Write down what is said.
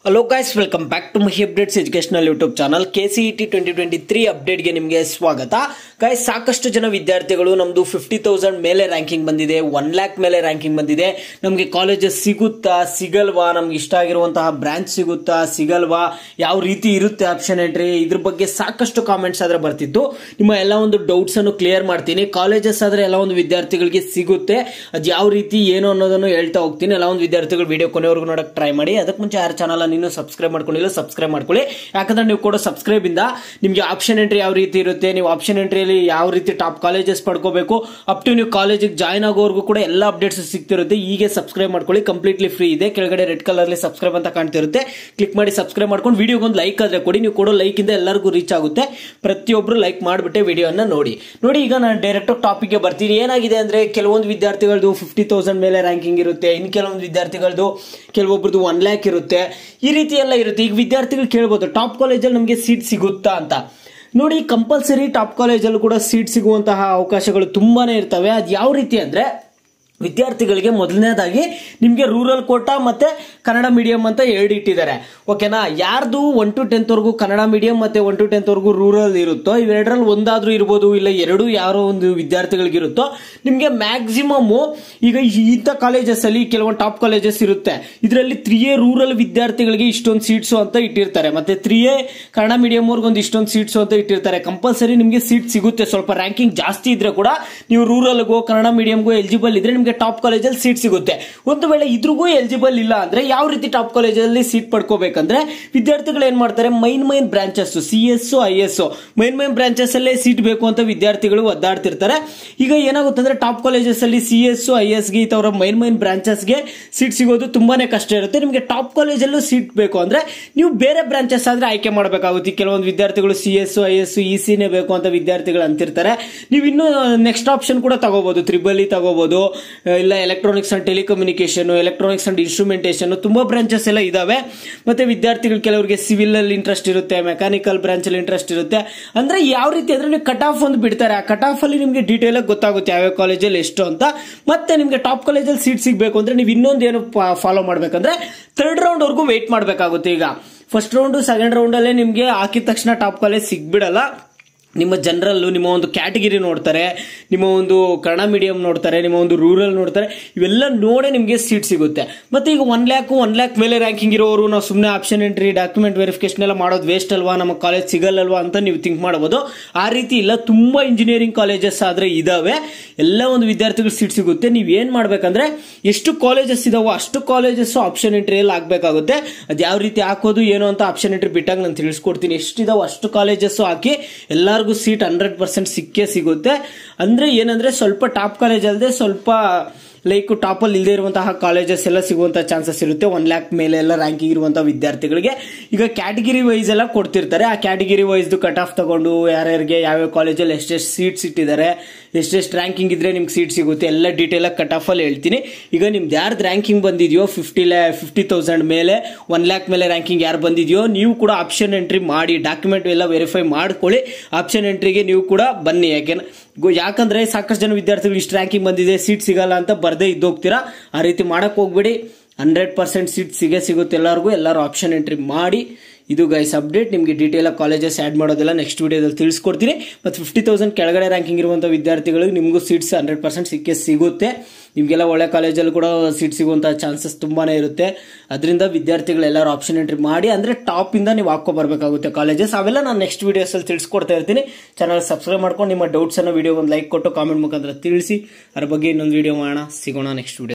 hello guys welcome back to Mahi updates educational YouTube channel K C E T twenty twenty three ಅಪ್ಡೇಟ್ಗೆ ನಿಮಗೆ ಸ್ವಾಗತ guys ಸಾಕಷ್ಟು ಜನ ವಿದ್ಯಾರ್ಥಿಗಳು ನಮ್ದು ಫಿಫ್ಟಿ ತೌಸಂಡ್ ಮೇಲೆ ರ್ಯಾಂಕಿಂಗ್ ಬಂದಿದೆ ಒನ್ ಲ್ಯಾಕ್ ಮೇಲೆ ರ್ಯಾಂಕಿಂಗ್ ಬಂದಿದೆ ನಮಗೆ ಕಾಲೇಜಸ್ ಸಿಗುತ್ತಾ ಸಿಗಲ್ವಾ ನಮ್ಗೆ ಇಷ್ಟ ಆಗಿರುವಂತಹ ಬ್ರಾಂಚ್ ಸಿಗುತ್ತಾ ಸಿಗಲ್ವಾ ಯಾವ ರೀತಿ ಇರುತ್ತೆ ಆಪ್ಷನ್ ಎಂಟ್ರಿ ಇದ್ರ ಬಗ್ಗೆ ಸಾಕಷ್ಟು ಕಾಮೆಂಟ್ಸ್ ಆದ್ರೆ ಬರ್ತಿತ್ತು ನಿಮ್ಮ ಎಲ್ಲ ಒಂದು ಡೌಟ್ಸ್ ಅನ್ನು ಕ್ಲಿಯರ್ ಮಾಡ್ತೀನಿ ಕಾಲೇಜಸ್ ಆದ್ರೆ ಎಲ್ಲ ಒಂದು ವಿದ್ಯಾರ್ಥಿಗಳಿಗೆ ಸಿಗುತ್ತೆ ಅದು ಯಾವ ರೀತಿ ಏನು ಅನ್ನೋದನ್ನು ಹೇಳ್ತಾ ಹೋಗ್ತೀನಿ ಎಲ್ಲ ಒಂದು ವಿದ್ಯಾರ್ಥಿಗಳು ವಿಡಿಯೋ ಕೊನೆವರೆಗೂ ನೋಡಕ್ ಟ್ರೈ ಮಾಡಿ ಅದಕ್ಕೆ ಮುಂಚೆ ಯಾರ ಚಾನಲ್ ನೀನು ಸಬ್ಸ್ಕ್ರೈಬ್ ಮಾಡ್ಕೊಂಡಿಲ್ಲ ಸಬ್ಸ್ಕ್ರೈಬ್ ಮಾಡ್ಕೊಳ್ಳಿ ಯಾಕಂದ್ರೆ ನೀವು ಕೊಡೋ ಸಬ್ಸ್ಕ್ರೈಬ್ ಇಂದ ನಿಮಗೆ ಆಪ್ಷನ್ ಎಂಟ್ರಿ ಯಾವ ರೀತಿ ಇರುತ್ತೆ ನೀವು ಆಪ್ಷನ್ ಎಂಟ್ರಿಯಲ್ಲಿ ಯಾವ ರೀತಿ ಟಾಪ್ ಕಾಲೇಜಸ್ ಪಡ್ಕೋಬೇಕು ಅಪ್ ಟು ನೀವು ಕಾಲೇಜಿಗೆ ಜಾಯ್ನ್ ಆಗೋವರೆಗೂ ಕೂಡ ಎಲ್ಲ ಅಪ್ಡೇಟ್ಸ್ ಸಿಗ್ತಿರುತ್ತೆ ಹೀಗೆ ಸಬ್ಸ್ಕ್ರೈಬ್ ಮಾಡ್ಕೊಳ್ಳಿ ಕಂಪ್ಲೀಟ್ಲಿ ಫ್ರೀ ಇದೆ ಕೆಳಗಡೆ ರೆಡ್ ಕಲರ್ ಸಬ್ಸ್ಕ್ರೈಬ್ ಅಂತ ಕಾಣ್ತಿರುತ್ತೆ ಕ್ಲಿಕ್ ಮಾಡಿ ಸಬ್ಸ್ಕ್ರೈಬ್ ಮಾಡ್ಕೊಂಡು ವಿಡಿಯೋಗೆ ಒಂದು ಲೈಕ್ ಆದ್ರೆ ಕೊಡಿ ನೀವು ಕೊಡೋ ಲೈಕ್ ಇಂದ ಎಲ್ಲರಿಗೂ ರೀಚ್ ಆಗುತ್ತೆ ಪ್ರತಿಯೊಬ್ರು ಲೈಕ್ ಮಾಡಿಬಿಟ್ಟೆ ವಿಡಿಯೋನ ನೋಡಿ ನೋಡಿ ಈಗ ನಾನು ಡೈರೆಕ್ಟ್ ಟಾಪಿಕ್ ಗೆ ಬರ್ತೀನಿ ಏನಾಗಿದೆ ಅಂದ್ರೆ ಕೆಲವೊಂದು ವಿದ್ಯಾರ್ಥಿಗಳದ್ದು ಫಿಫ್ಟಿ ತೌಸಂಡ್ ಮೇಲೆ ರ್ಯಾಂಕಿಂಗ್ ಇರುತ್ತೆ ಇನ್ ಕೆಲವೊಂದು ವಿದ್ಯಾರ್ಥಿಗಳದ್ದು ಕೆಲವೊಬ್ರದ್ದು ಒನ್ ಲ್ಯಾಕ್ ಇರುತ್ತೆ ಈ ರೀತಿ ಎಲ್ಲ ಇರುತ್ತೆ ಈಗ ವಿದ್ಯಾರ್ಥಿಗಳು ಕೇಳ್ಬೋದು ಟಾಪ್ ಕಾಲೇಜಲ್ಲಿ ನಮಗೆ ಸೀಟ್ ಸಿಗುತ್ತಾ ಅಂತ ನೋಡಿ ಕಂಪಲ್ಸರಿ ಟಾಪ್ ಕಾಲೇಜಲ್ಲೂ ಕೂಡ ಸೀಟ್ ಸಿಗುವಂತಹ ಅವಕಾಶಗಳು ತುಂಬಾನೇ ಇರ್ತವೆ ಅದು ಯಾವ ರೀತಿ ಅಂದ್ರೆ ವಿದ್ಯಾರ್ಥಿಗಳಿಗೆ ಮೊದಲನೇದಾಗಿ ನಿಮಗೆ ರೂರಲ್ ಕೋಟಾ ಮತ್ತೆ ಕನ್ನಡ ಮೀಡಿಯಂ ಅಂತ ಎರಡು ಇಟ್ಟಿದ್ದಾರೆ ಓಕೆನಾ ಯಾರ್ದು ಒನ್ ಟು ಟೆಂತ್ ವರೆಗೂ ಕನ್ನಡ ಮೀಡಿಯಂ ಮತ್ತೆ ಒನ್ ಟು ಟೆಂತ್ ವರೆಗೂ ರೂರಲ್ ಇರುತ್ತೋ ಇವೆರಡರಲ್ಲಿ ಒಂದಾದ್ರೂ ಇರ್ಬೋದು ಇಲ್ಲ ಎರಡು ಯಾರೋ ಒಂದು ವಿದ್ಯಾರ್ಥಿಗಳಿಗೆ ಇರುತ್ತೋ ನಿಮಗೆ ಮ್ಯಾಕ್ಸಿಮಮ್ ಈಗ ಇಂಥ ಕಾಲೇಜಸ್ ಅಲ್ಲಿ ಕೆಲವೊಂದು ಟಾಪ್ ಕಾಲೇಜಸ್ ಇರುತ್ತೆ ಇದರಲ್ಲಿ ತ್ರೀ ಎ ರೂರಲ್ ವಿದ್ಯಾರ್ಥಿಗಳಿಗೆ ಇಷ್ಟೊಂದು ಸೀಟ್ಸ್ ಅಂತ ಇಟ್ಟಿರ್ತಾರೆ ಮತ್ತೆ ತ್ರೀ ಎ ಕನ್ನಡ ಮೀಡಿಯಂ ಅವ್ರಿಗೆ ಒಂದು ಇಷ್ಟೊಂದು ಸೀಟ್ಸ್ ಅಂತ ಇಟ್ಟಿರ್ತಾರೆ ಕಂಪಲ್ಸರಿ ನಿಮಗೆ ಸೀಟ್ ಸಿಗುತ್ತೆ ಸ್ವಲ್ಪ ರ್ಯಾಂಕಿಂಗ್ ಜಾಸ್ತಿ ಇದ್ರೆ ಕೂಡ ನೀವು ರೂರಲ್ಗೋ ಕನ್ನಡ ಮೀಡಿಯಂಗೋ ಎಲಿಜಿಬಲ್ ಇದ್ರೆ ನಿಮಗೆ ಟಾಪ್ ಕಾಲೇಜಲ್ಲಿ ಸೀಟ್ ಸಿಗುತ್ತೆ ಒಂದು ವೇಳೆ ಇದ್ರಿಗೂ ಎಲಿಜಿಬಲ್ ಇಲ್ಲ ಅಂದ್ರೆ ಯಾವ ರೀತಿ ಟಾಪ್ ಕಾಲೇಜಲ್ಲಿ ಸೀಟ್ ಪಡ್ಕೋಬೇಕಂದ್ರೆ ವಿದ್ಯಾರ್ಥಿಗಳು ಏನ್ ಮಾಡ್ತಾರೆ main main branches C S I S main main branches ಅಲ್ಲೇ ಸೀಟ್ ಬೇಕು ಅಂತ ವಿದ್ಯಾರ್ಥಿಗಳು ಒದ್ದಾಡ್ತಿರ್ತಾರೆ ಈಗ ಏನಾಗುತ್ತೆ ಅಂದ್ರೆ ಟಾಪ್ ಕಾಲೇಜಸ್ ಅಲ್ಲಿ ಸಿ ಎಸ್ ಐ ಎಸ್ ಗೆ ಅವರ ಮೈನ್ ಮೈನ್ ಬ್ರಾಂಚಸ್ಗೆ ಸೀಟ್ ಸಿಗೋದು ತುಂಬಾನೇ ಕಷ್ಟ ಇರುತ್ತೆ ನಿಮಗೆ ಟಾಪ್ ಕಾಲೇಜಲ್ಲೂ ಸೀಟ್ ಬೇಕು ಅಂದ್ರೆ ನೀವು ಬೇರೆ ಬ್ರಾಂಚಸ್ ಆದ್ರೆ ಆಯ್ಕೆ ಮಾಡಬೇಕಾಗುತ್ತೆ ಕೆಲವೊಂದು ವಿದ್ಯಾರ್ಥಿಗಳು C S I S E ಸಿನೇ ಬೇಕು ಅಂತ ವಿದ್ಯಾರ್ಥಿಗಳು ಅಂತಿರ್ತಾರೆ ನೀವು ಇನ್ನು ನೆಕ್ಸ್ಟ್ ಆಪ್ಷನ್ ಕೂಡ ತಗೋಬಹುದು ತ್ರಿಬಲ್ ಇ ತಗೋಬಹುದು ಇಲ್ಲ electronics and telecommunication electronics and instrumentation ತುಂಬಾ ಬ್ರಾಂಚಸ್ ಎಲ್ಲ ಇದಾವೆ ಮತ್ತೆ ವಿದ್ಯಾರ್ಥಿಗಳು ಕೆಲವರಿಗೆ ಸಿವಿಲ್ ಅಲ್ಲಿ ಇಂಟ್ರೆಸ್ಟ್ ಇರುತ್ತೆ ಮೆಕ್ಯಾನಿಕಲ್ ಬ್ರಾಂಚ್ ಅಲ್ಲಿ ಇಂಟ್ರೆಸ್ಟ್ ಇರುತ್ತೆ ಅಂದ್ರೆ ಯಾವ ರೀತಿ ಅಂದ್ರೆ ನೀವು ಕಟ್ ಆಫ್ ಒಂದು ಬಿಡ್ತಾರೆ ಆ ಕಟ್ ಆಫ್ ಅಲ್ಲಿ ನಿಮಗೆ ಡೀಟೇಲ್ ಆಗಿ ಗೊತ್ತಾಗುತ್ತೆ ಯಾವ ಕಾಲೇಜಲ್ಲಿ ಎಷ್ಟು ಅಂತ ಮತ್ತೆ ನಿಮಗೆ ಟಾಪ್ ಕಾಲೇಜಲ್ಲಿ ಸೀಟ್ ಸಿಗಬೇಕು ಅಂದ್ರೆ ನೀವು ಇನ್ನೊಂದು ಏನು ಫಾಲೋ ಮಾಡ್ಬೇಕಂದ್ರೆ ಥರ್ಡ್ ರೌಂಡ್ ವರ್ಗೂ ವೇಟ್ ಮಾಡಬೇಕಾಗುತ್ತೆ ಈಗ ಫಸ್ಟ್ ರೌಂಡ್ ಸೆಕೆಂಡ್ ರೌಂಡ್ ಅಲ್ಲೇ ನಿಮಗೆ ಹಾಕಿದ ತಕ್ಷಣ ಟಾಪ್ ಕಾಲೇಜ್ ಸಿಗ್ಬಿಡಲ್ಲ ನಿಮ್ಮ ಜನರಲ್ ನಿಮ್ಮ ಒಂದು ಕ್ಯಾಟಗಿರಿ ನೋಡ್ತಾರೆ ನಿಮ್ಮ ಒಂದು ಕನ್ನಡ ಮೀಡಿಯಂ ನೋಡ್ತಾರೆ ನಿಮ್ಮ ಒಂದು ರೂರಲ್ ನೋಡ್ತಾರೆ ಇವೆಲ್ಲ ನೋಡೇ ನಿಮಗೆ ಸೀಟ್ ಸಿಗುತ್ತೆ ಮತ್ತೆ ಈಗ ಒನ್ ಲ್ಯಾಕ್ ಒನ್ ಲ್ಯಾಕ್ ಮೇಲೆ ರ್ಯಾಂಕಿಂಗ್ ಇರೋರು ನಾವು ಸುಮ್ಮನೆ ಆಪ್ಷನ್ ಎಂಟ್ರಿ ಡಾಕ್ಯುಮೆಂಟ್ ವೆರಿಫಿಕೇಶನ್ ಎಲ್ಲ ಮಾಡೋದು ವೇಸ್ಟ್ ಅಲ್ವಾ ನಮ್ಮ ಕಾಲೇಜ್ ಸಿಗಲ್ಲಲ್ವಾ ಅಂತ ನೀವು ಥಿಂಕ್ ಮಾಡಬಹುದು ಆ ರೀತಿ ಇಲ್ಲ ತುಂಬಾ ಇಂಜಿನಿಯರಿಂಗ್ ಕಾಲೇಜಸ್ ಆದ್ರೆ ಇದಾವೆ ಎಲ್ಲ ಒಂದು ವಿದ್ಯಾರ್ಥಿಗಳು ಸೀಟ್ ಸಿಗುತ್ತೆ ನೀವು ಏನ್ ಮಾಡ್ಬೇಕಂದ್ರೆ ಎಷ್ಟು ಕಾಲೇಜಸ್ ಇದಾವೋ ಅಷ್ಟು ಕಾಲೇಜಸ್ ಆಪ್ಷನ್ ಎಂಟ್ರಿಯಲ್ಲಿ ಆಗ್ಬೇಕಾಗುತ್ತೆ ಅದು ಯಾವ ರೀತಿ ಹಾಕೋದು ಏನು ಅಂತ ಆಪ್ಷನ್ ಎಂಟ್ರಿ ಬಿಟ್ಟಾಗ ನಾನು ತಿಳಿಸ್ಕೊಡ್ತೀನಿ ಎಷ್ಟಿದಾವೋ ಅಷ್ಟು ಕಾಲೇಜಸ್ ಹಾಕಿ ಎಲ್ಲರಿಗೂ ಸೀಟ್ ಹಂಡ್ರೆಡ್ ಪರ್ಸೆಂಟ್ ಸಿಕ್ಕೇ ಸಿಗುತ್ತೆ ಅಂದ್ರೆ ಏನಂದ್ರೆ ಸ್ವಲ್ಪ ಟಾಪ್ ಕಾಲೇಜ್ ಅಲ್ಲದೆ ಸ್ವಲ್ಪ ಲೈಕ್ ಟಾಪ್ ಅಲ್ಲಿ ಇಲ್ಲದೆ ಇರುವಂತಹ ಕಾಲೇಜಸ್ ಎಲ್ಲ ಸಿಗುವಂತಹ ಚಾನ್ಸಸ್ ಇರುತ್ತೆ ಒನ್ ಲ್ಯಾಕ್ ಮೇಲೆ ಎಲ್ಲ ರ್ಯಾಂಕಿಂಗ್ ಇರುವಂತಹ ವಿದ್ಯಾರ್ಥಿಗಳಿಗೆ ಈಗ ಕ್ಯಾಟಗಿರಿ ವೈಸ್ ಎಲ್ಲ ಕೊಡ್ತಿರ್ತಾರೆ ಆ ಕ್ಯಾಟಗಿರಿ ವೈಸ್ ಕಟ್ ಆಫ್ ತಗೊಂಡು ಯಾರ್ಯಾರಿಗೆ ಯಾವ್ಯಾವ ಕಾಲೇಜಲ್ಲಿ ಎಷ್ಟೆಷ್ಟು ಸೀಟ್ಸ್ ಇಟ್ಟಿದ್ದಾರೆ ಎಷ್ಟೆಷ್ಟು ರ್ಯಾಂಕಿಂಗ್ ಇದ್ರೆ ನಿಮ್ಗೆ ಸೀಟ್ ಸಿಗುತ್ತೆ ಎಲ್ಲ ಡೀಟೇಲ್ ಆಗಿ ಕಟ್ ಆಫ್ ಅಲ್ಲಿ ಹೇಳ್ತೀನಿ ಈಗ ನಿಮ್ದು ಯಾರ್ದು ರ್ಯಾಂಕಿಂಗ್ ಬಂದಿದೆಯೋ ಫಿಫ್ಟಿ ಲ್ಯಾ ಫಿಫ್ಟಿ ತೌಸಂಡ್ ಮೇಲೆ ಒನ್ ಲ್ಯಾಕ್ ಮೇಲೆ ರ್ಯಾಂಕಿಂಗ್ ಯಾರು ಬಂದಿದೆಯೋ ನೀವು ಕೂಡ ಆಪ್ಷನ್ ಎಂಟ್ರಿ ಮಾಡಿ ಡಾಕ್ಯುಮೆಂಟ್ ಎಲ್ಲ ವೆರಿಫೈ ಮಾಡ್ಕೊಳ್ಳಿ ಆಪ್ಷನ್ ಎಂಟ್ರಿಗೆ ನೀವು ಕೂಡ ಬನ್ನಿ ಯಾಕೆಂದ್ರೆ ಯಾಕಂದ್ರೆ ಸಾಕಷ್ಟು ಜನ ವಿದ್ಯಾರ್ಥಿಗಳು ಇಷ್ಟು ರ್ಯಾಂಕಿಂಗ್ ಬಂದಿದೆ ಸೀಟ್ ಸಿಗಲ್ಲ ಅಂತ ಬರ್ದೇ ಇದ್ದೋಗ್ತೀರಾ ಆ ರೀತಿ ಮಾಡಕ್ ಹೋಗ್ಬೇಡಿ ಹಂಡ್ರೆಡ್ ಪರ್ಸೆಂಟ್ ಸೀಟ್ ಸಿಗೇ ಸಿಗುತ್ತೆ ಎಲ್ಲರಿಗೂ ಎಲ್ಲರೂ ಆಪ್ಷನ್ ಎಂಟ್ರಿ ಮಾಡಿ ಇದು ಗೈಸ್ ಅಪ್ಡೇಟ್ ನಿಮಗೆ ಡೀಟೇಲ್ ಆಗಿ ಕಾಲೇಜಸ್ ಆ್ಯಡ್ ಮಾಡೋದೆಲ್ಲ ನೆಕ್ಸ್ಟ್ ವಿಡಿಯೋದಲ್ಲಿ ತಿಳಿಸ್ಕೊಡ್ತೀನಿ ಮತ್ತು ಫಿಫ್ಟಿ ತೌಸಂಡ್ ಕೆಳಗಡೆ ರ್ಯಾಂಕಿಂಗ್ ಇರುವಂಥ ವಿದ್ಯಾರ್ಥಿಗಳಿಗೆ ನಿಮಗೂ ಸೀಟ್ಸ್ ಹಂಡ್ರೆಡ್ ಪರ್ಸೆಂಟ್ ಸಿಕ್ಕೇ ಸಿಗುತ್ತೆ ನಿಮಗೆಲ್ಲ ಒಳ್ಳೆ ಕಾಲೇಜಲ್ಲಿ ಕೂಡ ಸೀಟ್ ಸಿಗುವಂಥ ಚಾನ್ಸಸ್ ತುಂಬಾನೇ ಇರುತ್ತೆ ಅದರಿಂದ ವಿದ್ಯಾರ್ಥಿಗಳು ಎಲ್ಲರೂ ಆಪ್ಷನ್ ಎಂಟ್ರಿ ಮಾಡಿ ಅಂದರೆ ಟಾಪಿಂದ ನೀವು ಹಾಕೋ ಬರಬೇಕಾಗುತ್ತೆ ಕಾಲೇಜಸ್ ಅವೆಲ್ಲ ನಾನು ನೆಕ್ಸ್ಟ್ ವೀಡಿಯೋಸಲ್ಲಿ ತಿಳಿಸ್ಕೊಡ್ತಾ ಇರ್ತೀನಿ ಚಾನಲ್ ಸಬ್ಸ್ಕ್ರೈಬ್ ಮಾಡ್ಕೊಂಡು ನಿಮ್ಮ ಡೌಟ್ಸನ್ನು ವಿಡಿಯೋ ಒಂದು ಲೈಕ್ ಕೊಟ್ಟು ಕಾಮೆಂಟ್ ಮುಖಾಂತರ ತಿಳಿಸಿ ಅದ್ರ ಬಗ್ಗೆ ಇನ್ನೊಂದು ವಿಡಿಯೋ ಮಾಡೋಣ ಸಿಗೋಣ ನೆಕ್ಸ್ಟ್ ವಿಡಿಯೋ